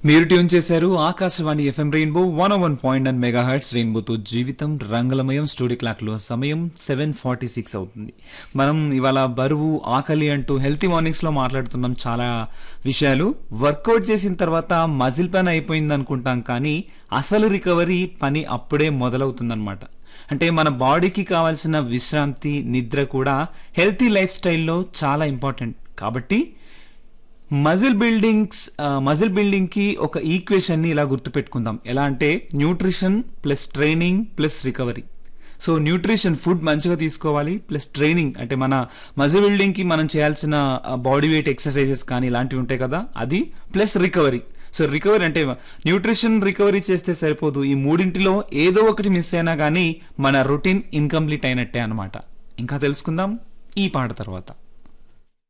మీరు ట్యూన్ చేశారు Akashvani FM rainbow one one point and megahertz రెయిన్బోతో జీవితం రంగులమయం స్టూడియో క్లాక్లో సమయం సెవెన్ ఫార్టీ సిక్స్ అవుతుంది మనం ఇవాళ బరువు ఆకలి అంటూ హెల్తీ మార్నింగ్స్లో మాట్లాడుతున్నాం చాలా విషయాలు వర్కౌట్ చేసిన తర్వాత మజిల్ పని అయిపోయింది అనుకుంటాం కానీ అసలు రికవరీ పని అప్పుడే మొదలవుతుందన్నమాట అంటే మన బాడీకి కావాల్సిన విశ్రాంతి నిద్ర కూడా హెల్తీ లైఫ్ స్టైల్లో చాలా ఇంపార్టెంట్ కాబట్టి మజిల్ బిల్డింగ్స్ మజిల్ బిల్డింగ్ కి ఒక ఈక్వేషన్ ని ఇలా గుర్తుపెట్టుకుందాం ఎలా అంటే nutrition plus training plus recovery so nutrition food మంచిగా తీసుకోవాలి ప్లస్ ట్రైనింగ్ అంటే మన మజిల్ బిల్డింగ్ కి మనం చేయాల్సిన బాడీ వెయిట్ ఎక్సర్సైజెస్ కానీ ఇలాంటివి ఉంటాయి కదా అది ప్లస్ రికవరీ సో రికవరీ అంటే న్యూట్రిషన్ రికవరీ చేస్తే సరిపోదు ఈ మూడింటిలో ఏదో ఒకటి మిస్ అయినా కానీ మన రొటీన్ ఇన్కంప్లీట్ అయినట్టే అన్నమాట ఇంకా తెలుసుకుందాం ఈ పాట తర్వాత